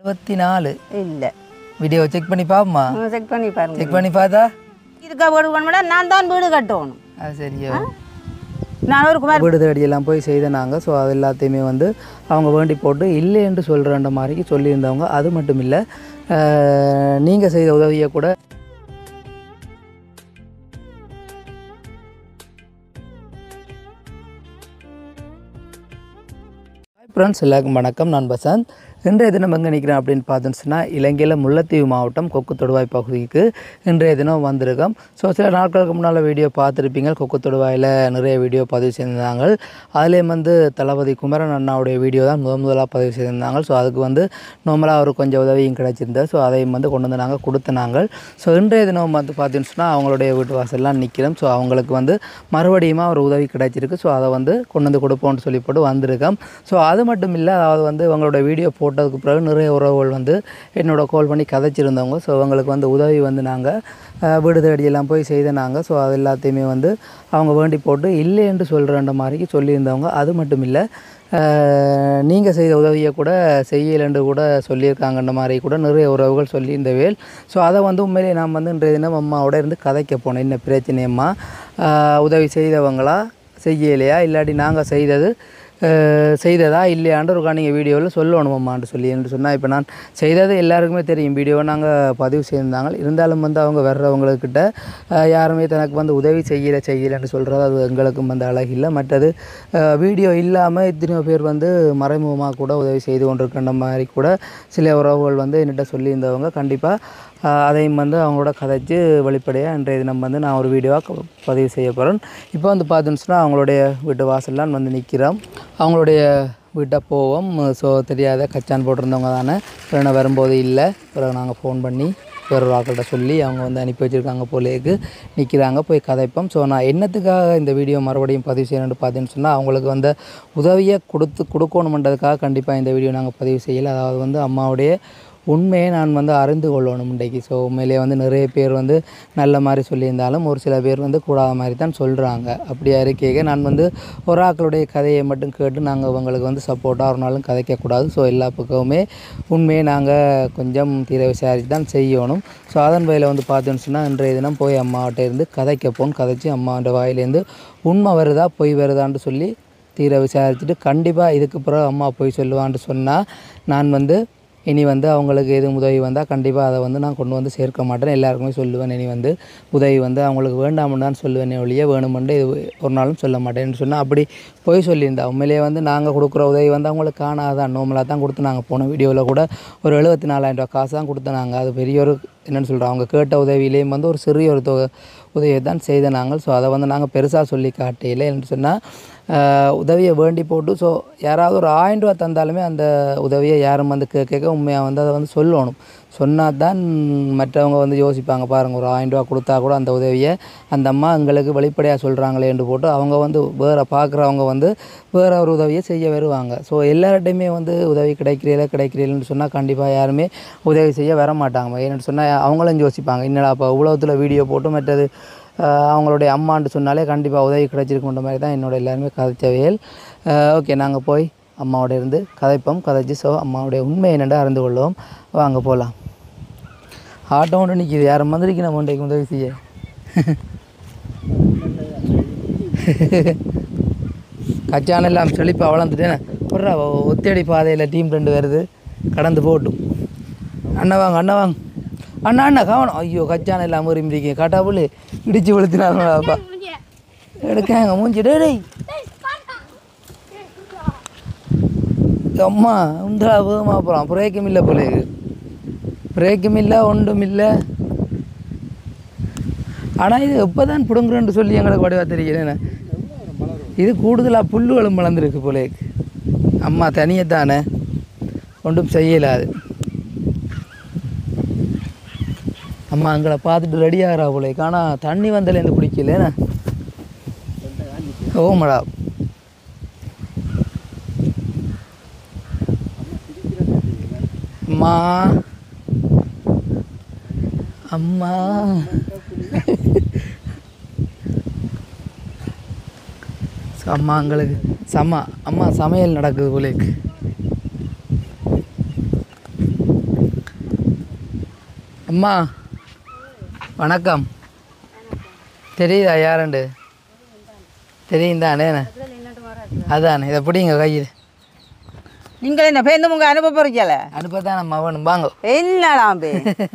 இருபத்தி நாலு இல்லை வீடியோ செக் பண்ணி பாப்போமா செக் பண்ணி பாருங்க செக் பண்ணி பார்த்தா இதுக்காக வீடு பண்ண நான் தான் வீடு கட்டணும் அது சரியா நான் ஒரு குமார் வீடு தேடியெல்லாம் போய் செய்த நாங்கள் ஸோ அது எல்லாத்தையுமே வந்து அவங்க வேண்டி போட்டு இல்லை என்று சொல்கிறன்ற மாதிரி சொல்லியிருந்தவங்க அது மட்டும் இல்லை நீங்கள் செய்த உதவியை கூட ஃப்ரெண்ட்ஸ் எல்லாருக்கும் வணக்கம் நான் பசந்த் இன்றைய தினம் எங்கே நிற்கிறேன் அப்படின்னு பார்த்தோன்னு சொன்னால் இலங்கையில் முல்லைத்தீவு மாவட்டம் கொக்கு தொடுவாய் பகுதிக்கு இன்றைய தினம் வந்திருக்கோம் ஸோ சில நாட்களுக்கு முன்னால் வீடியோ பார்த்துருப்பீங்க கொக்கு தொடுவாயில் நிறைய வீடியோ பதிவு செய்திருந்தாங்க அதுலேயும் வந்து தளபதி குமரன் அண்ணாவுடைய வீடியோ தான் முதல் முதலாக பதிவு செய்திருந்தாங்க ஸோ அதுக்கு வந்து நார்மலாக ஒரு கொஞ்சம் உதவியும் கிடைச்சிருந்தது ஸோ அதையும் வந்து கொண்டு வந்து நாங்கள் கொடுத்தனாங்க ஸோ இன்றைய தினம் வந்து பார்த்தீங்கன்னு சொன்னால் அவங்களுடைய வீட்டு வாசல்லாம் நிற்கிறோம் ஸோ அவங்களுக்கு வந்து மறுபடியும் ஒரு உதவி கிடைச்சிருக்கு ஸோ அதை வந்து கொண்டு வந்து கொடுப்போம்னு சொல்லி போட்டு வந்திருக்கோம் ஸோ அது மட்டும் இல்லை அதாவது வந்து இவங்களோட வீடியோ போட்டதுக்கு பிறகு நிறைய உறவுகள் வந்து என்னோட கால் பண்ணி கதைச்சிருந்தவங்க ஸோ அவங்களுக்கு வந்து உதவி வந்து நாங்கள் அஹ், வீடு தேடியெல்லாம் போய் செய்த நாங்கள் ஸோ அது எல்லாத்தையுமே வந்து அவங்க வேண்டி போட்டு இல்லை என்று சொல்கிறன்ற மாதிரி சொல்லியிருந்தவங்க அது மட்டும் இல்லை நீங்கள் செய்த உதவியை கூட செய்யலைன்னு கூட சொல்லியிருக்காங்கன்ற மாதிரி கூட நிறைய உறவுகள் சொல்லியிருந்தவேல் ஸோ அதை வந்து உண்மையிலேயே நான் வந்து இன்றைய தினம் அம்மாவோட இருந்து கதைக்க போனேன் என்ன பிரச்சனையம்மா அஹ், உதவி செய்தவங்களா செய்யலையா இல்லாட்டி நாங்கள் செய்தது அஹ், செய்ததா இல்லையான்ற ஒரு நீங்கள் வீடியோவில் சொல்லணுமாம்மான்னு சொல்லி என்று சொன்னால் இப்போ நான் செய்தது எல்லாருக்குமே தெரியும் வீடியோவை நாங்கள் பதிவு செய்திருந்தாங்க இருந்தாலும் வந்து அவங்க வர்றவங்கக்கிட்ட அஹ், யாருமே தனக்கு வந்து உதவி செய்யலை செய்யலைன்னு சொல்கிறது அது எங்களுக்கும் வந்து அழகில்லை மற்றது அஹ், வீடியோ இல்லாமல் இத்தனையோ பேர் வந்து மறைமுகமாக கூட உதவி செய்து கொண்டிருக்கின்ற மாதிரி கூட சில உறவுகள் வந்து என்னிட்ட சொல்லியிருந்தவங்க கண்டிப்பாக அதையும் வந்து அவங்களோட கதைச்சு வெளிப்படையாக இன்றைய தினம் வந்து நான் ஒரு வீடியோவாக பதிவு செய்ய போகிறேன் இப்போ வந்து பார்த்தோன்னு சொன்னால் அவங்களுடைய வீட்டு வாசல்லாம் வந்து நிற்கிறோம் அவங்களுடைய வீட்டை போவோம் ஸோ தெரியாத கச்சான் போட்டிருந்தவங்க தானே பிறகு வரும்போது இல்லை பிறகு நாங்கள் ஃபோன் பண்ணி வேறு ஒரு ஆக்கள்கிட்ட சொல்லி அவங்க வந்து அனுப்பி வச்சுருக்காங்க போலேக்கு நிற்கிறாங்க போய் கதைப்போம் ஸோ நான் என்னத்துக்காக இந்த வீடியோ மறுபடியும் பதிவு செய்யணும்னு பார்த்தேன்னு சொன்னால் அவங்களுக்கு வந்து உதவியை கொடுத்து கொடுக்கணுமன்றதுக்காக கண்டிப்பாக இந்த வீடியோ நாங்கள் பதிவு செய்யலை அதாவது வந்து அம்மாவுடைய உண்மையை நான் வந்து அறிந்து கொள்ளணும் இன்றைக்கு ஸோ உண்மையிலேயே வந்து நிறைய பேர் வந்து நல்ல மாதிரி சொல்லியிருந்தாலும் ஒரு சில பேர் வந்து கூடாத மாதிரி தான் சொல்கிறாங்க அப்படியா இருக்கேங்க நான் வந்து ஒரு ஆக்களுடைய கதையை மட்டும் கேட்டு நாங்கள் இவங்களுக்கு வந்து சப்போர்ட்டாக ஒரு நாளும் கதைக்கக்கூடாது ஸோ எல்லா பக்கமுமே உண்மையை நாங்கள் கொஞ்சம் தீர விசாரித்து தான் செய்யணும் ஸோ அதன் வகையில் வந்து பார்த்தோன்னு சொன்னால் இன்றைய தினம் போய் அம்மாவிட்ட இருந்து கதைக்க போன் கதைச்சி அம்மாவோட வாயிலேருந்து உண்மை வருதா பொய் வருதான்னு சொல்லி தீர விசாரிச்சுட்டு கண்டிப்பாக இதுக்கு பிறகு அம்மா போய் சொல்லுவான்ட்டு சொன்னால் நான் வந்து இனி வந்து அவங்களுக்கு எதுவும் உதவி வந்தால் கண்டிப்பாக அதை வந்து நான் கொண்டு வந்து சேர்க்க மாட்டேன் எல்லாருக்குமே சொல்லுவேன் இனி வந்து உதவி வந்து அவங்களுக்கு வேண்டாம்னு தான் சொல்லுவேனே ஒழிய வேணுமென்று இது ஒரு நாளும் சொல்ல மாட்டேன்னு சொன்னால் அப்படி போய் சொல்லியிருந்தா உண்மையிலேயே வந்து நாங்கள் கொடுக்குற உதவி வந்து அவங்களுக்கு காணாதான் நோமலாக தான் கொடுத்து நாங்கள் போன வீடியோவில் கூட ஒரு எழுபத்தி நாலாயிரம் ரூபா காசு தான் கொடுத்து நாங்கள் அது பெரிய ஒரு என்னென்னு சொல்கிறோம் அவங்க கேட்ட உதவியிலேயும் வந்து ஒரு சிறிய ஒரு தொகை உதவியை தான் செய்த நாங்கள் ஸோ அதை வந்து நாங்கள் பெருசாக சொல்லி காட்டையில் என்று சொன்னால் உதவியை வேண்டி போட்டு ஸோ யாராவது ஒரு ஆயிரம் ரூபா தந்தாலுமே அந்த உதவியை யாரும் வந்து கேட்க கேட்க உண்மையாக வந்து அதை வந்து சொல்லணும் சொன்னால் தான் மற்றவங்க வந்து யோசிப்பாங்க பாருங்கள் ஒரு ஆயிரம் ரூபா கொடுத்தா கூட அந்த உதவியை அந்த அம்மா எங்களுக்கு வெளிப்படையாக சொல்கிறாங்களே என்று போட்டு அவங்க வந்து வேறு பார்க்குறவங்க வந்து வேற ஒரு உதவியை செய்ய வருவாங்க ஸோ எல்லார்ட்டையுமே வந்து உதவி கிடைக்கிறீங்களா கிடைக்கிறீங்கன்னு சொன்னால் கண்டிப்பாக யாருமே உதவி செய்ய வர மாட்டாங்க ஏன்னு சொன்னால் அவங்களும் யோசிப்பாங்க என்னடா அப்போ இவ்வளோத்தில் வீடியோ போட்டு மற்றது ஆஹ் அவங்களுடைய அம்மான்ட்டு சொன்னாலே கண்டிப்பாக உதவி கிடைச்சிருக்குன்ற மாதிரி தான் என்னோட எல்லாருமே கதைச்சவையல் ஓகே நாங்கள் போய் அம்மாவோட இருந்து கதைப்போம் கதைச்சு ஸோ அம்மாவுடைய உண்மை என்னென்று அறிந்து கொள்வோம் வாங்க போகலாம் ஆட்டோ ஒன்று நிற்கிது யாரும் வந்திருக்கு நம்ம இன்றைக்கு உதவி செய்ய கச்சான எல்லாம் செழிப்பாக வளர்ந்துட்டேன் போடுறா ஒத்தடி பாதையில் டீம் ரெண்டு வருது கடந்து போட்டும் அண்ணா வாங்க அண்ணா வாங்க அண்ணா அண்ணா கவனம் ஐயோ கச்சான எல்லாம் விரும்பிருக்கீங்க கட்டாப்புல இடிச்சு வெளுத்தினாங்களாப்பா எடுக்காங்க மூஞ்சி டேய் டேய் அம்மா உந்தா வேகமா போகிறான் பிரேக்கும் இல்லை போல இருக்கு பிரேக்கும் இல்லை ஒன்றும் இல்லை ஆனால் இது எப்போ தான் பிடுங்குறேன்னு சொல்லி எங்களுக்கு வடிவா தெரியல இது கூடுதலாக புல்லுகளும் வளர்ந்துருக்கு போல இருக்கு அம்மா தனியே தானே ஒன்றும் செய்யலாது அம்மா அங்களை பார்த்துட்டு ரெடி ஆகிறா போல இருக்கு ஆனால் தண்ணி வந்தலேருந்து குடிக்கல ஓமடா அம்மா அம்மா So, அம்மா எங்களுக்கு சம அம்மா சமையல் நடக்குது போல இருக்கு அம்மா வணக்கம் தெரியுதா யாருண்டு தெரியும் தானே அதானே இதை பிடிங்க கையில் நீங்கள் என்ன பேருந்து உங்க அனுப்ப போறீங்கள அனுப்பத்தான் நம்ம வேணும் வாங்க என்னடா பே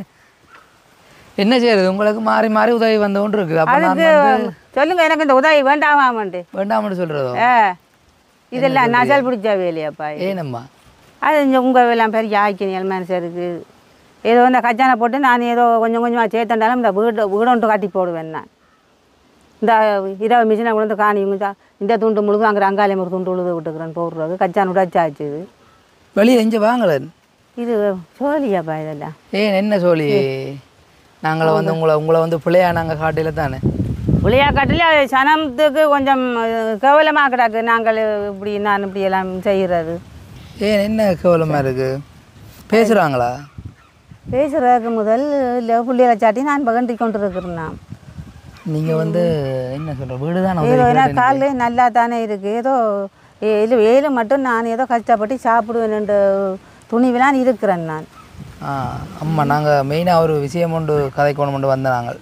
என்ன செய்யறது உங்களுக்கு மாறி மாறி உதவி வந்து கொண்டு இருக்குது அப்போ நான் அதுக்கு வந்து சொல்லுங்க எனக்கு இந்த உதவி வேண்டாமாமன்ட்டு வேண்டாம்னு சொல்கிறதோ ஏ இதெல்லாம் நசல் பிடிச்ச வேலையாப்பா இது. ஏனம்மா அது இந்த உங்கள் எல்லாம் பெரிய ஆக்கினியல் மனுஷருக்கு ஏதோ இந்த கஜானை போட்டு நான் ஏதோ கொஞ்சம் கொஞ்சமாக சேர்த்தண்டாலும் இந்த வீடு வீடொன்று கட்டி போடுவேன் நான் இந்த இரவு மிஷினை கொண்டு வந்து காணி இவங்க தான் இந்த துண்டு முழுதும் அங்கே அங்காலையும் ஒரு துண்டு உழுது விட்டுக்கிறேன் போடுறது கச்சான் உடைச்சாச்சு இது வெளியில் எங்கே வாங்கலன் இது சோழியாப்பா இதெல்லாம் ஏன் என்ன சொல்லி நாங்களை வந்து உங்களை உங்களை வந்து பிள்ளையா நாங்கள் காட்டில தானே விளையாக்காட்டில் சனத்துக்கு கொஞ்சம் கேவலமாக கிடக்கு நாங்கள் இப்படி நான் இப்படி எல்லாம் செய்கிறது ஏன் என்ன கேவலமாக இருக்குது பேசுகிறாங்களா பேசுகிறதுக்கு முதல் இல்லை பிள்ளைகளை சாட்டி நான் பகண்டி கொண்டு இருக்கிறேன் நான் நீங்கள் வந்து என்ன சொல்கிற வீடு தானே ஏதோ உதவி எனக்கு காலில் நல்லா தானே இருக்குது ஏதோ இது வேலு மட்டும் நான் ஏதோ கஷ்டப்பட்டு சாப்பிடுவேன் துணிவிலாம் இருக்கிறேன் நான் ஆ அம்மா நாங்கள் மெயினாக ஒரு விஷயம் கொண்டு கதைக்கணும் கொண்டு வந்த நாங்கள்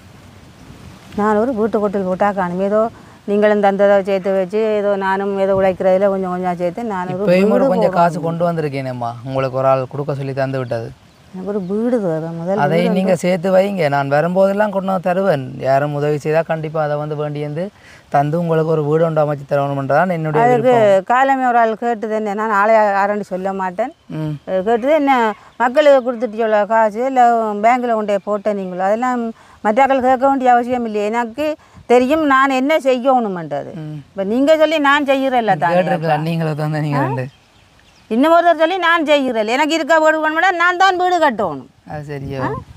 நான் ஒரு வீட்டு கொட்டில் போட்டால் காணும் ஏதோ நீங்களும் தந்ததை சேர்த்து வச்சு ஏதோ நானும் ஏதோ உழைக்கிறதுல கொஞ்சம் கொஞ்சம் சேர்த்து நான் ஒரு இப்போயும் ஒரு கொஞ்சம் காசு கொண்டு வந்திருக்கேனேம்மா உங்களுக்கு ஒரு ஆள் கொடுக்க சொல்லி தந்து விட்டது எனக்கு ஒரு வீடு தேவை முதல் அதை நீங்கள் சேர்த்து வைங்க நான் வரும்போதெல்லாம் கொண்டு வந்து தருவேன் யாரும் உதவி செய்தால் கண்டிப்பாக அதை வந்து வேண்டியந்து தந்து உங்களுக்கு ஒரு வீடு ஒன்று அமைச்சு தரணுன்றதான் என்னுடைய அதுக்கு விருப்பம் காலமே ஒரு ஆள் கேட்டுது என்ன நான் ஆளை ஆரண்டி சொல்ல மாட்டேன் ம் அஹ் கேட்டது என்ன மக்களுக்கு கொடுத்துட்டு சொல்ல காசு இல்லை பேங்க்கில் கொண்டே போட்டேன் நீங்களோ அதெல்லாம் மற்றாக்கள் கேட்க வேண்டிய அவசியம் இல்லை எனக்கு தெரியும் நான் என்ன செய்யணுமென்றது இப்போ நீங்கள் சொல்லி நான் செய்கிறேன்ல தான் கேட்டிருக்கலாம் நீங்களே தந்த நீங்கள் ரெண்டு இன்னும் ஒருத்தர் சொல்லி நான் செய்கிறேன் எனக்கு இருக்க வீடு வேணும்னா நான் தான் வீடு கட்டணும் அது சரியோ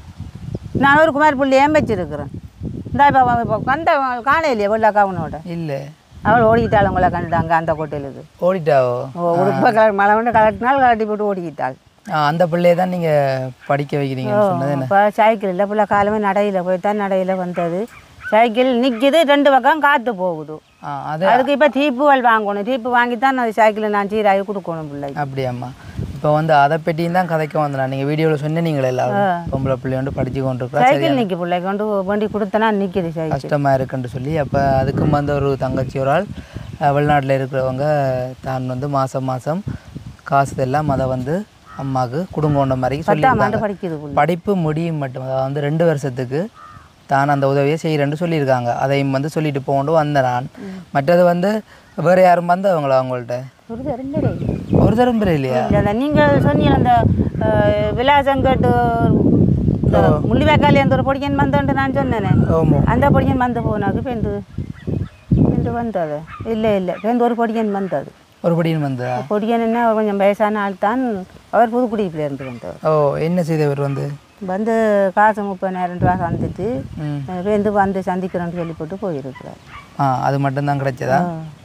நான் ஒரு குமார் பிள்ளையும் வச்சிருக்கிறேன் இந்த இப்போ இப்போ கண்ட காணையிலையே வெள்ளாக்காவனோட இல்லை அவள் ஓடிக்கிட்டாள் உங்களை கண்டுட்டாங்க அந்த கோட்டையிலுக்கு ஓடிட்டாவோ உடுப்ப கலர் மழை வந்து கலட்டினால் கலட்டி போட்டு ஓடிக்கிட்டாள் ஆ, அந்த பிள்ளையை தான் நீங்கள் படிக்க வைக்கிறீங்கன்னு சொன்னது என்ன இப்போ சைக்கிள் இல்லை பிள்ளை காலமே நடையில் போய் தான் நடையில் வந்தது சைக்கிள் நிற்கிது ரெண்டு பக்கம் காற்று போகுது ஆ அது அதுக்கு இப்போ டீப்புகள் வாங்கணும் டீப்பு வாங்கி தான் அந்த சைக்கிளை நான் சீராகி கொடுக்கணும் பிள்ளைக்கு அப்படியாம்மா இப்போ வந்து அதை பற்றியும் தான் கதைக்க வந்தேன் நீங்கள் வீடியோவில் சொன்னீங்களே எல்லாரும் பொம்பளை பிள்ளை வந்து படிச்சு கொண்டிருக்கிறா சரி சைக்கிள் நிற்கி பிள்ளைக்கு கொண்டு வண்டி கொடுத்தனா நிற்கிது சைக்கிள் கஷ்டமாக இருக்குன்னு சொல்லி அப்போ அதுக்கும் வந்து ஒரு தங்கச்சி ஒரு ஆள் அஹ், வெளிநாட்டில் இருக்கிறவங்க தான் வந்து மாதம் மாதம் காசு எல்லாம் அதை வந்து அம்மாவுக்கு குடும்பம் மாதிரி பத்தாம் சொல்லியிருக்காங்க ஆண்டு படிக்குது பிள்ளை படிப்பு முடியும் மட்டும் அதாவது வந்து ரெண்டு வருஷத்துக்கு தான் அந்த உதவியை செய்கிறேன்னு சொல்லியிருக்காங்க அதையும் வந்து சொல்லிட்டு போகண்டு வந்தேன் நான் மற்றது வந்து வேறு யாரும் வந்தவங்களா அவங்கள்ட்ட ஒரு தரம் ஒரு தரம் பேர் இல்லையா இல்லை நீங்கள் சொன்னீங்க அந்த அஹ், விலாசங்கட்டு இந்த முள்ளிவேக்காளி அந்த ஒரு பொடியன் வந்தோன்ட்டு நான் சொன்னேனே ஆமாம் அந்த பொடியன் வந்து போனாக்கு பெண்டு பெண்டு வந்தது இல்லை இல்லை பெண்டு ஒரு பொடியன் வந்தது ஒரு படியும் வந்ததா பொடியன் என்ன கொஞ்சம் வயசான ஆள் தான் அவர் புதுக்குடியில் இருந்து வந்தவர் ஓ என்ன செய்தவர் வந்து வந்து காசு முப்பதாயிரம் ரூபா வந்துட்டு ம் வந்து வந்து சந்திக்கிறேன்னு சொல்லி போட்டு போயிருக்கிறார் ஆ அது மட்டும்தான் கிடைச்சதா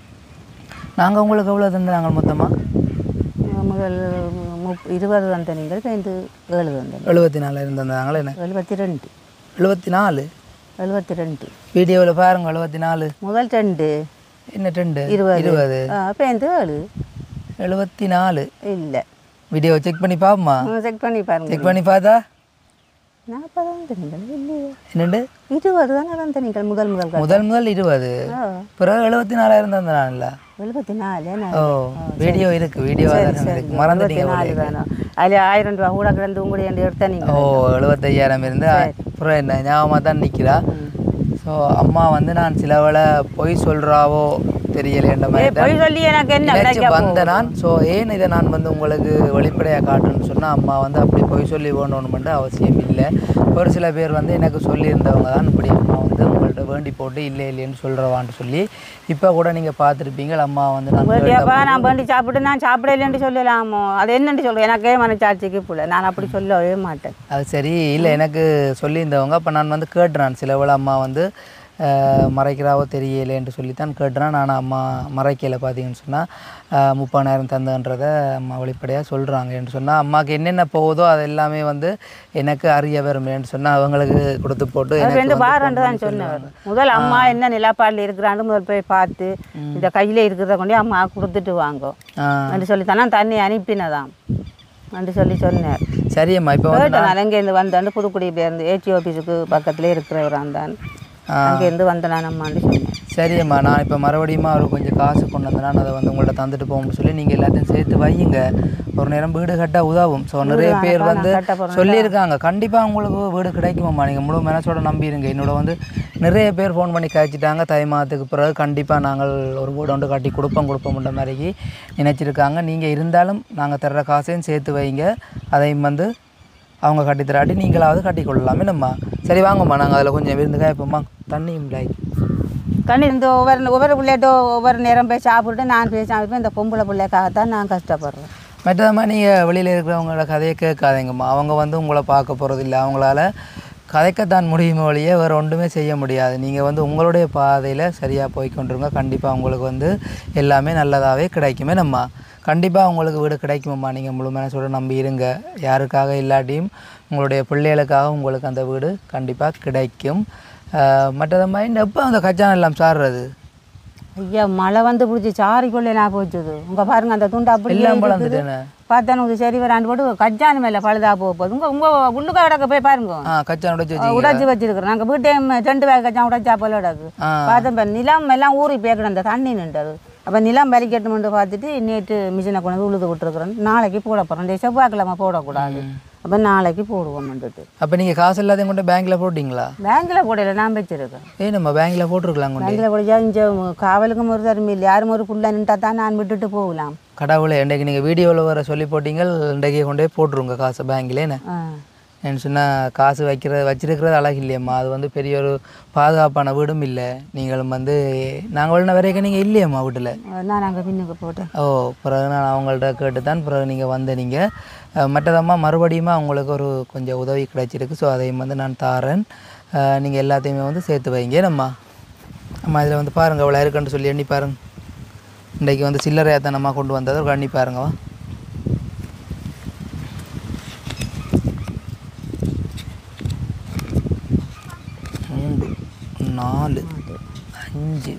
நாங்கள் உங்களுக்கு எவ்வளோ தந்தாங்க மொத்தமாக முதல் முப் இருபது வந்த நீங்கள் பெண்டு ஏழு வந்த எழுபத்தி நாலு இருந்தாங்களே என்ன எழுபத்தி ரெண்டு எழுபத்தி நாலு எழுபத்தி ரெண்டு வீடியோவில் பாருங்க எழுபத்தி நாலு முதல் ரெண்டு என்ன ரெண்டு இருபது இருபது பெண்டு ஏழு எழுபத்தி நாலு இல்லை வீடியோ செக் பண்ணி பாப்போமா செக் பண்ணி பாருங்க செக் பண்ணி பார்த்தா நாற்பது வந்த நீங்கள் இல்லையே என்னண்டு இருபது தானே வந்த நீங்கள் முதல் முதல் காசு. முதல் முதல் இருபது ஆ பிறகு எழுபத்தி நாலாயிரம் தந்தான்ல எழுபத்தி நாலு என்ன ஓ வீடியோ இருக்கு வீடியோ இருக்கு மறந்துட்டீங்க நாலு தானே அதில் ஆயிரம் ரூபா கூட கிடந்து உங்களுடைய எடுத்த நீங்கள் ஓ எழுபத்தையாயிரம் இருந்து அப்புறம் என்ன ஞாபகமாக தான் நிற்கிறா ஸோ அம்மா வந்து நான் சில வேளை பொய் சொல்கிறாவோ தெரியலைன்ற மாதிரி தான் பொய் சொல்லி எனக்கு என்ன நினைச்சு கிடைக்க வந்த நான் ஸோ ஏன் இதை நான் வந்து உங்களுக்கு வெளிப்படையாக காட்டணும்னு சொன்னால் அம்மா வந்து அப்படி பொய் சொல்லி வேணும்னு அவசியம் இல்லை ஒரு சில பேர் வந்து எனக்கு சொல்லியிருந்தவங்க தான் இப்படி அம்மா வந்து உங்கள்கிட்ட வேண்டி போட்டு இல்லை இல்லைன்னு சொல்கிறவான்னு சொல்லி இப்போ கூட நீங்கள் பார்த்துருப்பீங்க அம்மா வந்து நான் வேண்டியப்பா நான் வேண்டி சாப்பிட்டு நான் சாப்பிடலன்னு சொல்லலாமோ அது என்னன்னு சொல்லுவேன் எனக்கே மனச்சாட்சிக்கு போல நான் அப்படி சொல்லவே மாட்டேன் அது சரி இல்லை எனக்கு சொல்லியிருந்தவங்க அப்போ நான் வந்து கேட்டேன் நான் சில வேளை அம்மா வந்து அஹ், மறைக்கிறாவோ தெரியலேன்ட்டு சொல்லித்தான் கேட்டேன் நான் அம்மா மறைக்கலை பார்த்தீங்கன்னு சொன்னால் முப்பதாயிரம் தந்தன்றதை அம்மா வெளிப்படையாக சொல்கிறாங்க என்று சொன்னால் அம்மாவுக்கு என்னென்ன போகுதோ அது எல்லாமே வந்து எனக்கு அறிய வருமேன்னு சொன்னால் அவங்களுக்கு கொடுத்து போட்டு எனக்கு ரெண்டு வந்து வாரண்டு தான் சொன்னவர் முதல் அம்மா என்ன நிலப்பாடில் இருக்கிறான்னு முதல் போய் பார்த்து இந்த கையில் இருக்கிறத கொண்டு அம்மா கொடுத்துட்டு வாங்கோ ஆ என்று சொல்லித்தானா தண்ணி அனுப்பினதாம் வந்து சொல்லி சொன்னார் சரியம்மா இப்போ வந்து கேட்டேன் அங்கேருந்து வந்தாண்டு புதுக்குடி பேருந்து ஏடி ஆஃபீஸுக்கு பக்கத்துலேயே இருக்கிறவர் அந்தான் அங்கேருந்து வந்தனானம்மான்னு சொன்னேன் சரியம்மா நான் இப்போ மறுபடியும் அவர் கொஞ்சம் காசு கொண்டு வந்தேன்னா நான் அதை வந்து உங்கள்ட்ட தந்துட்டு போகும்னு சொல்லி நீங்கள் எல்லாத்தையும் சேர்த்து வையுங்க ஒரு நேரம் வீடு கட்ட உதவும் ஸோ நிறைய பேர் வந்து கட்ட போறேன். சொல்லியிருக்காங்க கண்டிப்பாக உங்களுக்கு வீடு கிடைக்குமாம்மா நீங்கள் முழு மனசோட நம்பிடுங்க என்னோட வந்து நிறைய பேர் ஃபோன் பண்ணி கழிச்சிட்டாங்க தை மாதத்துக்கு பிறகு கண்டிப்பாக நாங்கள் ஒரு வீடு ஒன்று கட்டி கொடுப்போம் கொடுப்போம்ன்ற மாதிரிக்கு நினச்சிருக்காங்க நீங்கள் இருந்தாலும் நாங்கள் தர்ற காசையும் சேர்த்து வைங்க அதையும் வந்து அவங்க கட்டி தராட்டி நீங்களாவது கட்டி கொள்ளலாமே நம்ம சரி வாங்கம்மா நாங்கள் அதில் கொஞ்சம் விருந்து காய்ப்போம்மா தண்ணியும் லைக் கண்ணி இந்த ஒவ்வொரு ஒவ்வொரு பிள்ளைகிட்ட ஒவ்வொரு நேரம் போய் சாப்பிட்டு நான் போய் சாப்பிட்டு இந்த பொம்பளை பிள்ளைக்காகத்தான் நான் கஷ்டப்படுறேன் மற்றதமா நீங்கள் வெளியில் இருக்கிறவங்களோட கதையை கேட்காதீங்கம்மா அவங்க வந்து உங்களை பார்க்க போகிறது இல்லை அவங்களால கதைக்கத்தான் முடியுமே ஒழிய வேறு ஒன்றுமே செய்ய முடியாது நீங்கள் வந்து உங்களுடைய பாதையில் சரியாக போய் கொண்டிருங்க கண்டிப்பாக உங்களுக்கு வந்து எல்லாமே நல்லதாகவே கிடைக்குமே நம்ம கண்டிப்பாக உங்களுக்கு வீடு கிடைக்குமம்மா நீங்கள் முழு மனசோட நம்பி இருங்க யாருக்காக இல்லாட்டியும் உங்களுடைய பிள்ளைகளுக்காக உங்களுக்கு அந்த வீடு கண்டிப்பாக கிடைக்கும் மற்றதம்மா இந்த எப்போ அந்த கச்சான் எல்லாம் சாடுறது ஐயா மழை வந்து பிடிச்சி சாரிக்குள்ளே நான் போச்சுது உங்க பாருங்க அந்த துண்டு அப்படி எல்லாம் பழந்துட்டேனே பார்த்தா உங்களுக்கு சரி வராண்டு போட்டு கஜானு மேலே பழுதா போக போகுது உங்க உங்க உள்ளுக்க கிடக்க போய் பாருங்க ஆ கச்சான் உடைச்சு வச்சு உடைச்சி வச்சிருக்கிறோம் நாங்கள் வீட்டையும் ரெண்டு வேக கஜான் உடைச்சா போல கிடக்கு ஆ பார்த்தா இப்போ நிலம் எல்லாம் ஊறி பேக்கணும் அந்த தண்ணி நின்றது அப்போ நிலம் பறிக்கட்டுமென்று பார்த்துட்டு நேற்று மிஷினை கொண்டு வந்து உழுது விட்டுருக்குறேன் நாளைக்கு போட போகிறோம் இந்த செவ்வாய்க்கிழமை போடக்கூடாது அப்போ நாளைக்கு போடுவோம்ன்றது அப்போ நீங்கள் காசு எல்லாத்தையும் கொண்டு பேங்க்கில் போட்டிங்களா பேங்கில் போடல நான் வச்சிருக்கேன் ஏய் நம்ம பேங்க்கில் போட்டிருக்கலாம் கொண்டு பேங்கில் போடிச்சா இங்கே காவலுக்கும் ஒரு தருமை இல்லை யாரும் ஒரு புள்ள நின்றா தான் நான் விட்டுட்டு போகலாம் கடவுளே இன்றைக்கு நீங்கள் வீடியோவில் வர சொல்லி போட்டீங்க இன்றைக்கு கொண்டு போய் போட்டுருங்க காசு பேங்க்ல என்ன ஆ என்ன சொன்னால் காசு வைக்கிறது வச்சிருக்கிறது அழகு இல்லையம்மா அது வந்து பெரிய ஒரு பாதுகாப்பான வீடும் இல்லை நீங்களும் வந்து நாங்கள் உள்ள வரைக்கும் நீங்கள் இல்லையம்மா வீட்டில் நான் அங்கே பின்னுக்கு போட்டேன் ஓ பிறகு நான் அவங்கள்ட்ட கேட்டு தான் பிறகு நீங்கள் வந்த நீங்கள் மற்றதம்மா மறுபடியும் உங்களுக்கு ஒரு கொஞ்சம் உதவி கிடைச்சிருக்கு ஸோ அதையும் வந்து நான் தாரேன் நீங்கள் எல்லாத்தையுமே வந்து சேர்த்து வைங்க நம்ம அம்மா இதில் வந்து பாருங்கள் அவ்வளோ இருக்குன்னு சொல்லி எண்ணி பாருங்க இன்றைக்கு வந்து சில்லறையாத்தனமாக கொண்டு வந்ததை ஒரு எண்ணி பாருங்க வா மூன்று நாலு அஞ்சு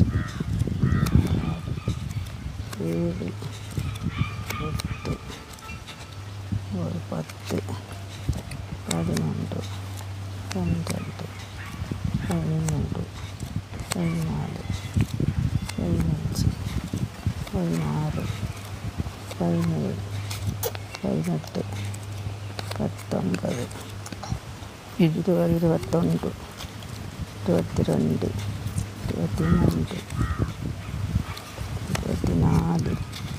ஏழு எட்டு ஒரு பத்து பதினொன்று பன்னிரெண்டு பதிமூன்று பதினாலு பதினஞ்சு பதினாறு பதினேழு பதினெட்டு பத்தொன்பது இருபது இருபத்தொன்று இருபத்தி ரெண்டு இருபத்தி மூன்று இருபத்தி நாலு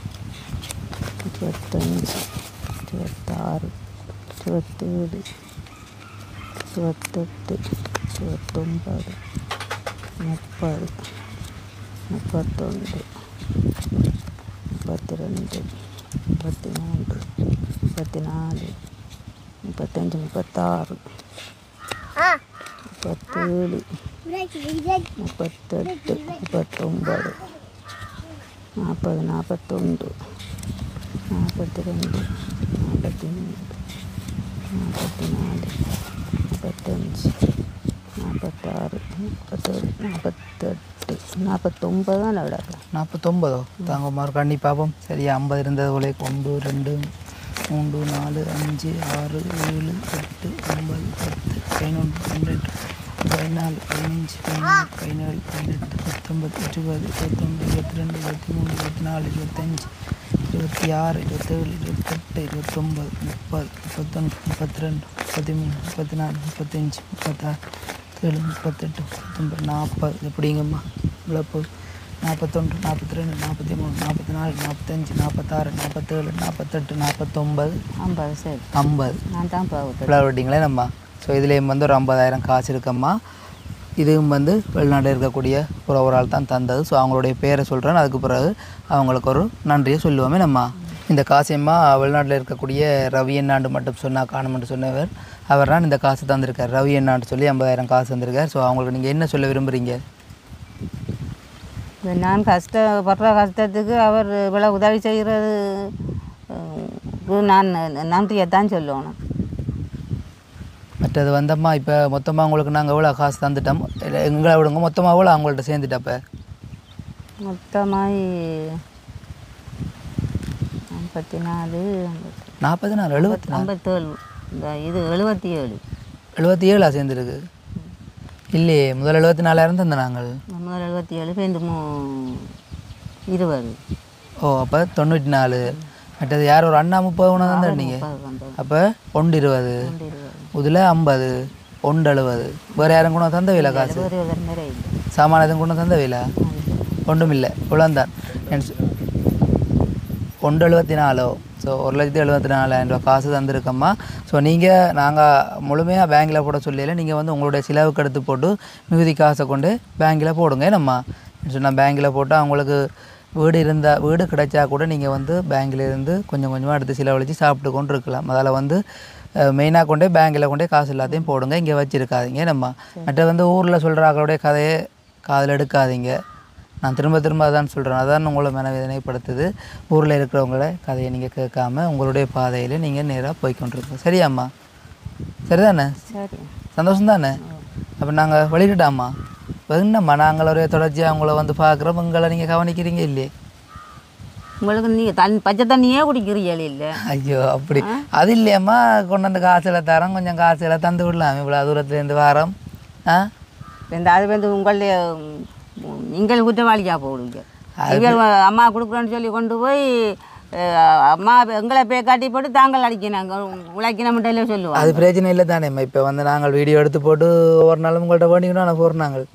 இருபத்தஞ்சு இருபத்தாறு இருபத்தேழு இருபத்தெட்டு இருபத்தொம்பது முப்பது முப்பத்தொன்று முப்பத்தி ரெண்டு முப்பத்தி மூன்று முப்பத்தி நாலு முப்பத்தஞ்சு முப்பத்தாறு முப்பத்தேழு முப்பத்தெட்டு முப்பத்தொம்பது நாற்பது நாற்பத்தொன்று நாற்பத்தி ரெண்டு நாற்பத்தி மூணு நாற்பத்தி நாலு நாற்பத்தஞ்சு நாற்பத்தாறு முப்பத்தேழு நாற்பத்தெட்டு நாற்பத்தொம்பது தான் விடலாம் நாற்பத்தொம்பதோ தாங்க மாறு கண்ணி பார்ப்போம் சரியா ஐம்பது இருந்தது போல ஒன்று ரெண்டு மூன்று நாலு அஞ்சு ஆறு ஏழு எட்டு ஒன்பது பத்து பதினொன்று பன்னெண்டு பதினாலு பதினஞ்சு பதினாறு பதினேழு பதினெட்டு பத்தொன்பது இருபது இருபத்தொன்று இருபத்தி ரெண்டு இருபத்தி மூணு இருபத்தி நாலு இருபத்தஞ்சு இருபத்தி ஆறு இருபத்தேழு இருபத்தெட்டு இருபத்தொம்பது முப்பது முப்பத்தொன்று முப்பத்தி ரெண்டு முப்பத்தி மூணு முப்பத்தி நாலு முப்பத்தஞ்சு முப்பத்தாறு ஏழு முப்பத்தெட்டு முப்பத்தொம்பது நாற்பது எப்படிங்கம்மா இவ்வளோ போகுது நாற்பத்தொன்று நாற்பத்தி ரெண்டு நாற்பத்தி மூணு நாற்பத்தி நாலு நாற்பத்தஞ்சு நாற்பத்தாறு நாற்பத்தேழு நாற்பத்தெட்டு நாற்பத்தொம்பது ஐம்பது சரி ஐம்பது நான் தான் போகுது இவ்வளோ விட்டிங்களே நம்ம ஸோ இதுலேயும் வந்து ஒரு ஐம்பதாயிரம் காசு இருக்கம்மா இதுவும் வந்து வெளிநாட்டில் இருக்கக்கூடிய ஒரு ஒரு ஆள் தான் தந்தது ஸோ அவங்களுடைய பேரை சொல்கிறேன் அதுக்கு பிறகு அவங்களுக்கு ஒரு நன்றியை சொல்லுவோமே நம்ம இந்த காசையம்மா வெளிநாட்டில் இருக்கக்கூடிய ரவி என்னாண்டு மட்டும் சொன்னால் காணுமென்று சொன்னவர் அவர் தான் இந்த காசு தந்திருக்கார் ரவி என்னாண்டு சொல்லி ஐம்பதாயிரம் காசு தந்திருக்கார் ஸோ அவங்களுக்கு நீங்கள் என்ன சொல்ல விரும்புகிறீங்க இப்ப நான் கஷ்டப்படுற கஷ்டத்துக்கு அவர் இவ்வளோ உதவி செய்கிறது நான் நன்றியை தான் சொல்லணும் மற்றது வந்தம்மா இப்போ மொத்தமாக உங்களுக்கு நாங்கள் எவ்வளோ காசு தந்துட்டோம் இல்ல எங்களை விடுங்க மொத்தமாக எவ்வளோ அவங்கள்ட்ட சேர்ந்துட்டப்ப மொத்தமாய் ஐம்பத்தி நாலு ஐம்பத்தி நாற்பது நாள் எழுபத்தி நாலு ஐம்பத்தேழு இந்த இது எழுபத்தி ஏழு எழுபத்தி ஏழா சேர்ந்துருக்கு இல்லையே முதல் எழுபத்தி நாலாயிரம் தந்த நாங்கள் முதல் எழுபத்தி ஏழு பேருந்து மூ இருபது ஓ அப்போ தொண்ணூற்றி நாலு மற்றது யார் ஒரு அண்ணா முப்பது ஒன்று தான் தந்தீங்க முப்பது வந்தது அப்போ ஒன்று இருபது ரெண்டு இருபது இதில் ஐம்பது ஒன்று எழுபது வேறு யாரும் கூட தந்த விலை காசு ஒரு ஒரு மேலே இல்லை சாமான எதுவும் கொண்டு தந்த விலை ஒன்றும் இல்லை இவ்வளோந்தான் ஒன்று எழுபத்தி நாலோ ஸோ ஒரு லட்சத்தி எழுபத்தி நாலாயிரம் ரூபா காசு தந்திருக்கம்மா ஸோ நீங்கள் நாங்கள் முழுமையாக பேங்க்கில் போட சொல்லல நீங்கள் வந்து உங்களுடைய செலவுக்கு எடுத்து போட்டு மிகுதி காசை கொண்டு பேங்க்கில் போடுங்க நம்ம சொன்னால் பேங்க்கில் போட்டால் அவங்களுக்கு வீடு இருந்தால் வீடு கிடைச்சா கூட நீங்கள் வந்து பேங்க்ல இருந்து கொஞ்சம் கொஞ்சமாக எடுத்து செலவழித்து சாப்பிட்டு கொண்டு இருக்கலாம் அதில் வந்து மெயினாக கொண்டே பேங்க்கில் கொண்டே காசு எல்லாத்தையும் போடுங்க இங்கே வச்சுருக்காதீங்க நம்ம மற்ற வந்து ஊரில் சொல்கிறாங்களுடைய கதையை காதில் எடுக்காதீங்க நான் திரும்ப திரும்ப அதான் சொல்கிறேன் அதான் உங்களை மனவேதனைப்படுத்துது ஊரில் இருக்கிறவங்கள கதையை நீங்கள் கேட்காம உங்களுடைய பாதையில் நீங்கள் நேராக போய்க்கொண்டிருக்கோம் சரியாம்மா சரிதானே சரி சந்தோஷம் தானே அப்போ நாங்கள் வெளியிட்டாம்மா என்னம்மா நாங்கள் ஒரே தொடர்ச்சியாக உங்களை வந்து பார்க்குறோம் உங்களை நீங்கள் கவனிக்கிறீங்க இல்லையே உங்களுக்கு நீங்கள் தண்ணி பச்சை தண்ணியே குடிக்கிறீங்க இல்லை ஐயோ அப்படி அது இல்லையம்மா கொண்டு வந்து காசில் தரோம் கொஞ்சம் காசில் தந்து விடலாம் இவ்வளோ தூரத்துலேருந்து வாரம் ஆ இந்த அது வந்து உங்களுடைய ம், நீங்கள் குற்றவாளியாக போடுவீங்க இவங்க அம்மா கொடுக்குறேன்னு சொல்லி கொண்டு போய் அஹ், அம்மா எங்களை பே காட்டி போட்டு தாங்கள் அடிக்கினாங்க உழைக்கினமிட்டே சொல்லுவாங்க அது பிரச்சனை இல்லை தானேம்மா இப்போ வந்து நாங்கள் வீடியோ எடுத்து போட்டு ஒவ்வொரு நாளும் உங்கள்கிட்ட வேண்டிக்கணும் நான் போகிறோம் நாங்கள்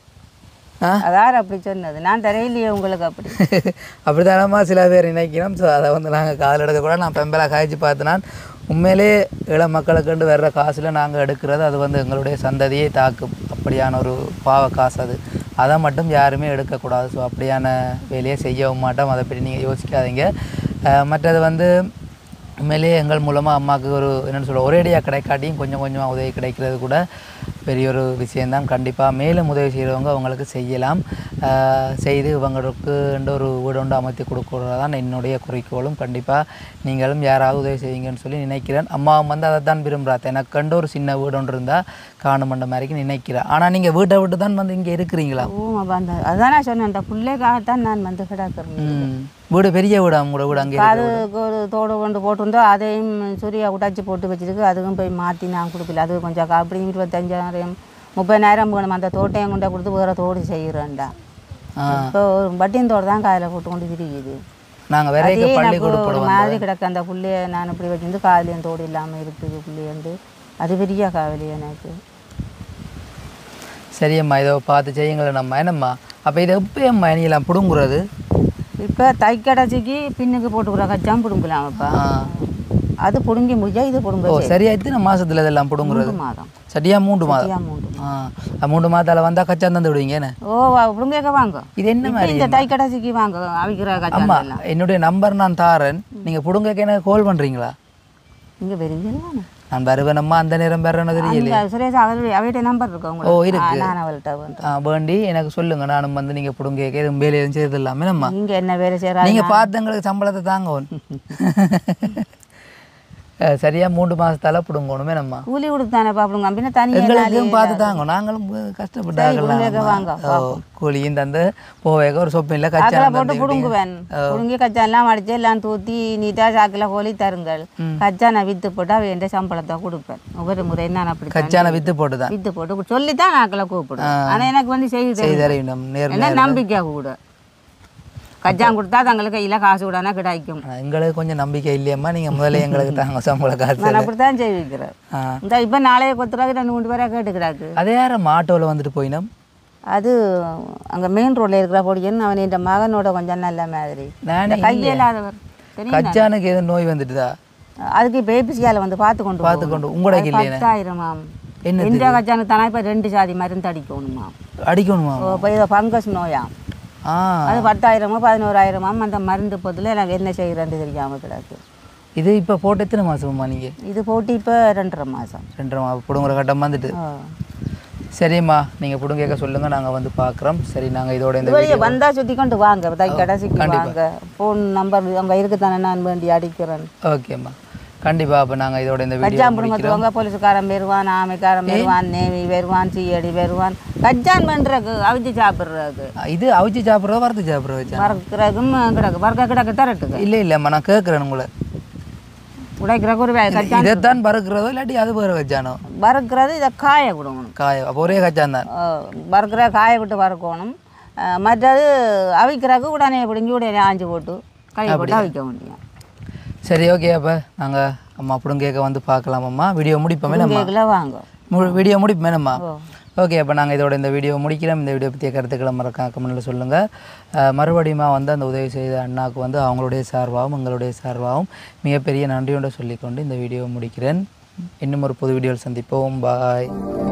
ஆ அதார் அப்படி சொன்னது நான் தரையிலையே உங்களுக்கு அப்படி அப்படித்தானம்மா சில பேர் நினைக்கிறோம் ஸோ அதை வந்து நாங்கள் காதில் எடுக்கக்கூடாது நான் பெம்பலாக காய்ச்சி பார்த்தேன்னா உண்மையிலே இளம் மக்களுக்குண்டு வர்ற காசில் நாங்கள் எடுக்கிறது அது வந்து எங்களுடைய சந்ததியை தாக்கும் அப்படியான ஒரு பாவ காசு அது அதை மட்டும் யாருமே எடுக்கக்கூடாது ஸோ அப்படியான வேலையை செய்யவும் மாட்டோம் அதை பற்றி நீங்கள் யோசிக்காதீங்க அஹ் மற்றது வந்து உண்மையிலேயே எங்கள் மூலமாக அம்மாவுக்கு ஒரு என்னென்னு சொல்ல ஒரேடியாக கிடைக்காட்டியும் கொஞ்சம் கொஞ்சமாக உதவி கிடைக்கிறது கூட பெரிய ஒரு விஷயந்தான் கண்டிப்பாக மேலும் உதவி செய்கிறவங்க அவங்களுக்கு செய்யலாம் ஆஹ் செய்து இவங்களுக்கு ஒரு வீடு ஒன்று அமைத்து கொடுக்குறது தான் என்னுடைய குறிக்கோளும் கண்டிப்பாக நீங்களும் யாராவது உதவி செய்வீங்கன்னு சொல்லி நினைக்கிறேன் அம்மாவும் வந்து அதை தான் விரும்புகிறா எனக்கு கண்டு ஒரு சின்ன வீடு ஒன்று இருந்தால் காணும் மண்ட மாதிரிக்கு நினைக்கிறேன் ஆனால் நீங்கள் வீட்டை விட்டு தான் வந்து இங்கே இருக்கிறீங்களா ஓ அப்ப அந்த அதான் நான் சொன்னேன் அந்த பிள்ளைக்காகத்தான் நான் வந்து கிடக்கிறேன் ம் வீடு பெரிய வீடா உங்களோட வீடு அங்கே இருக்கு அதுக்கு ஒரு தோடு கொண்டு போட்டிருந்தோம் அதையும் சூர்யா உடைச்சி போட்டு வச்சிருக்கு அதுவும் போய் மாற்றி நான் கொடுக்கல அது கொஞ்சம் கா- அப்படியும் இருபத்தஞ்சாயிரம் முப்பதாயிரம் வேணும் அந்த தோட்டையும் கொண்டு கொடுத்து வேறு தோடு செய்கிறேன்டா ஆ இப்போ ஒரு பட்டியன் தோடு தான் காதில் போட்டு கொண்டு திரியுது நாங்கள் விரைக்க அதே எனக்கு பள்ளிக்கூடம் ஒரு மாதிரி கிடக்கு அந்த புள்ளைய நான் இப்படி வச்சிருந்து காதுலேயும் தோடு இல்லாமல் இருக்குது புள்ளையண்டு அது பெரிய காவலி எனக்கு சரியம்மா இதோ பார்த்து செய்யுங்களேன் நம்ம என்னம்மா அப்போ இதை எப்போ அம்மா இனியெல்லாம் பிடுங்குறது இப்போ தைக்கடைச்சிக்கு பின்னுக்கு போட்டுக்கிற கச்சான் பிடுங்கலாம் அப்பா ஆ அது பிடுங்கி முடிஞ்சா இது பிடுங்க ஓ சரியா எத்தனை மாசத்துல இதெல்லாம் பிடுங்குறது மூணு மாதம் சரியா மூன்று மாதம் சரியா மூணு ஆ அ, மூன்று மாதத்தால வந்தா கச்சா தந்து விடுவீங்க என்ன ஓ பிடுங்க வாங்க இது என்ன இப்ப மாதிரி இந்த தைக்கடைச்சிக்கு வாங்க அவிக்கிற கச்சான் அம்மா எல்லாம் என்னுடைய நம்பர் நான் தாரேன் நீங்க பிடுங்கக்கு எனக்கு கால் பண்றீங்களா இங்கே வருவீங்களா நான் வருவேனம்மா அந்த நேரம் பெறணும் தெரியல அந்த சுரேஷ் அவரு அவர்கிட்ட நம்பர் இருக்கு ஓ, உங்களுக்கு இருக்கு. ஆ, நான் அவள்கிட்ட வந்து ஆ வேண்டி எனக்கு சொல்லுங்க நானும் வந்து நீங்க பிடுங்க எதுவும் வேலை எதுவும் செய்யறது இல்லாம என்னம்மா நீங்க என்ன வேலை செய்யறா நீங்க பார்த்து எங்களுக்கு சம்பளத்தை தாங்க சரியா மூன்று மாசத்தால பிடுங்கணும் என்னம்மா கூலி கொடுத்தானே பாப்பிடுங்க அப்படின்னா தனியாக எங்களுக்கும் பார்த்து தாங்க நாங்களும் கஷ்டப்பட்டாங்க வாங்க கூலியும் தந்து போவேக ஒரு சொப்பின்ல கச்சா சாக்கில் போட்டு புடுங்குவேன் புடுங்கி கச்சா எல்லாம் அடிச்சு எல்லாம் தூத்தி நீட்டாக சாக்கில் கோலி தருங்கள் கச்சா நான் வித்து போட்டு அவ என் சம்பளத்தை கொடுப்பேன் ஒவ்வொரு முறை நான் அப்படி கச்சான வித்து போட்டுதான் வித்து போட்டு சொல்லித்தான் நாக்கில் கூப்பிடுவேன் ஆனா எனக்கு வந்து செய்து செய்தறியும் நேர் என்ன நம்பிக்கை கூட கச்சான் கொடுத்தா தங்களுக்கு கையில் காசு கூடனா கிடைக்கும் ஆனா, எங்களுக்கு கொஞ்சம் நம்பிக்கை இல்லையம்மா நீங்க முதல்ல எங்களுக்கு தாங்க சம்பள காசு நான் அப்படித்தான் செய்விக்கிறேன் ஆ. இந்த இப்போ நாளைய கொத்துறாங்க ரெண்டு மூணு பேராக கேட்டுக்கிறாக்கு அதே யாரும் ஆட்டோவில் வந்துட்டு போயினோம் அது அங்கே மெயின் ரோட்டில் இருக்கிற பொடியன் அவன் என் மகனோட கொஞ்சம் நல்ல மாதிரி நானே கையில்லாதவர் தெரியும் கச்சானுக்கு எதுவும் நோய் வந்துட்டுதா அதுக்கு இப்போ ஏபிசியால் வந்து பார்த்து கொண்டு பார்த்து கொண்டு உங்களோட இல்லையே பத்தாயிரமாம் என்ன எந்த கச்சானுக்கு தானே இப்போ ரெண்டு சாதி மருந்து அடிக்கணுமா அடிக்கணுமா இப்போ இதை ஃபங்கஸ் நோயாம் ஆ அது பத்தாயிரமோ பதினோராயிரமாம் அந்த மருந்து பொருள் எனக்கு என்ன செய்கிறேன்னு தெரியாமல் கிடக்கு இது இப்போ போட்டு எத்தனை மாசம்மா நீங்க இது போட்டு இப்போ ரெண்டரை மாதம் ரெண்டரை மா பிடுங்குற கட்டம் வந்துட்டு சரிம்மா நீங்க பிடுங்க கேட்க சொல்லுங்க நாங்க வந்து பார்க்குறோம் சரி நாங்க இதோட இந்த வெளியே வந்தா சுற்றி கொண்டு வாங்க தை கடைசிக்கு வாங்க ஃபோன் நம்பர் அங்கே இருக்குதானே நான் வேண்டி அடிக்கிறேன் ஓகேம்மா கண்டிப்பா அப்போ நாங்க இதோட இந்த வீடியோ கஜான் பிடுங்கத்துவங்க போலீஸ்காரன் வருவான் ஆமைக்காரன் வருவான் நேவி வருவான் சிஐடி வருவான் கஜான் பண்ணுறக்கு அவிச்சு சாப்பிட்றதுக்கு இது அவிச்சு சாப்பிட்றதோ வறுத்து சாப்பிட்றதோ வச்சா வறுக்கிறதுக்கும் கிடக்கு வறுக்க கிடக்கு தரட்டுக்கு இல்லை இல்லைம்மா நான் கேட்குறேன் உங்களை உடைக்கிறக்கு ஒரு வே- கச்சான் இதைத்தான் பறக்கிறதோ இல்லாட்டி அது வேறு கச்சானோ வறுக்கிறது இதை காய விடணும் காய அப்போ ஒரே கச்சான் தான் அஹ் வறுக்கிற காய விட்டு வறுக்கணும் அஹ் மற்றது அவிக்கிறதுக்கு உடனே பிடிஞ்சி உடனே ஆஞ்சு போட்டு கழுவி போட்டு அவிக்க முடியும் சரி ஓகே அப்போ நாங்கள் அம்மா கேட்க வந்து பார்க்கலாம் அம்மா வீடியோ முடிப்போமே நம்ம கேக்கில் வாங்க மு வீடியோ முடிப்போமே நம்ம ஓகே அப்போ நாங்கள் இதோட இந்த வீடியோ முடிக்கிறோம் இந்த வீடியோ பற்றிய கருத்துக்களை மறக்காம கமெண்ட்டில் சொல்லுங்கள் மறுபடியும் வந்து அந்த உதவி செய்த அண்ணாவுக்கு வந்து அவங்களுடைய சார்பாகவும் எங்களுடைய சார்பாகவும் மிகப்பெரிய நன்றியோட சொல்லிக்கொண்டு இந்த வீடியோ முடிக்கிறேன் இன்னும் ஒரு புது வீடியோவில் சந்திப்போம் பாய்